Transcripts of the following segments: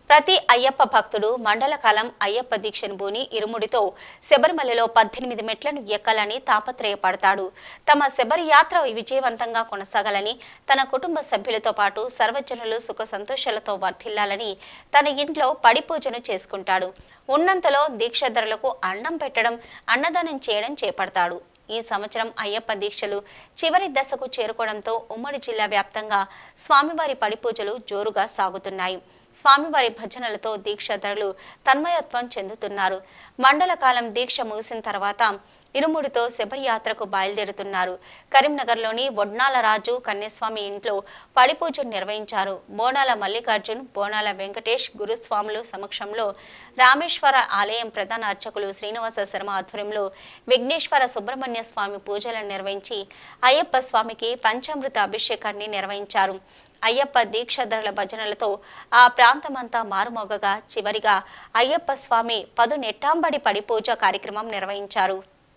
ప్రతి అయ్యప్ప భక్తుడు మండల కాలం అయ్యప్ప దీక్షను బూని ఇరుముడితో శబరిమలలో పద్దెనిమిది మెట్లను ఎక్కాలని తాపత్రయపడతాడు తమ శబరి యాత్ర విజయవంతంగా కొనసాగాలని తన కుటుంబ సభ్యులతో పాటు సర్వజనులు సుఖ సంతోషాలతో వర్ధిల్లాలని తన ఇంట్లో పడి పూజను చేసుకుంటాడు ఉన్నంతలో దీక్షధరులకు అన్నం పెట్టడం అన్నదానం చేయడం చేపడతాడు ఈ సంవత్సరం అయ్యప్ప దీక్షలు చివరి దశకు చేరుకోవడంతో ఉమ్మడి జిల్లా వ్యాప్తంగా స్వామివారి పడిపూజలు జోరుగా సాగుతున్నాయి స్వామివారి భజనలతో దీక్షధరులు తన్మయత్వం చెందుతున్నారు మండల కాలం దీక్ష ముగిసిన తర్వాత ఇరుముడితో శబరియాత్రకు బయలుదేరుతున్నారు కరీంనగర్లోని వడ్నాల రాజు కన్యస్వామి ఇంట్లో పడిపూజ నిర్వహించారు బోనాల మల్లికార్జున్ బోనాల వెంకటేష్ గురుస్వాములు సమక్షంలో రామేశ్వర ఆలయం ప్రధాన అర్చకులు శ్రీనివాస శర్మ ఆధ్వర్యంలో విఘ్నేశ్వర సుబ్రహ్మణ్య స్వామి పూజలను నిర్వహించి అయ్యప్ప స్వామికి పంచామృత అభిషేకాన్ని నిర్వహించారు అయ్యప్ప దీక్షధరుల భజనలతో ఆ ప్రాంతమంతా మారుమోగగా చివరిగా అయ్యప్ప స్వామి పదు నెట్టాంబడి పడి పూజ కార్యక్రమం నిర్వహించారు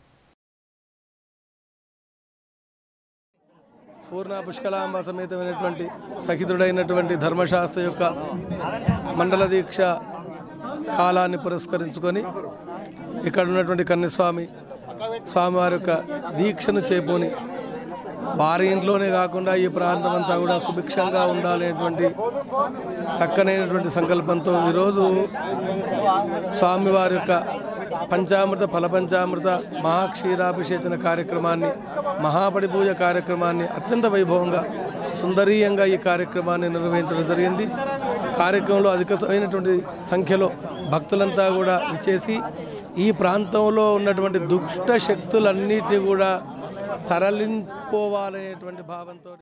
పూర్ణ పుష్కలాంబ సమేతమైనటువంటి సహితుడైనటువంటి ధర్మశాస్త్ర యొక్క మండల దీక్ష కాలాన్ని పురస్కరించుకొని ఇక్కడ ఉన్నటువంటి కన్యస్వామి స్వామివారి యొక్క దీక్షను చేపూని వారి ఇంట్లోనే కాకుండా ఈ ప్రాంతం అంతా కూడా సుభిక్షంగా ఉండాలనేటువంటి చక్కనైనటువంటి సంకల్పంతో ఈరోజు స్వామివారి యొక్క పంచామృత ఫలపంచామృత మహాక్షీరాభిషేచన కార్యక్రమాన్ని మహాపడి పూజ కార్యక్రమాన్ని అత్యంత వైభవంగా సుందరీయంగా ఈ కార్యక్రమాన్ని నిర్వహించడం జరిగింది కార్యక్రమంలో అధికమైనటువంటి సంఖ్యలో భక్తులంతా కూడా ఇచ్చేసి ఈ ప్రాంతంలో ఉన్నటువంటి దుష్ట శక్తులన్నిటినీ కూడా తరలించుకోవాలనేటువంటి భావంతో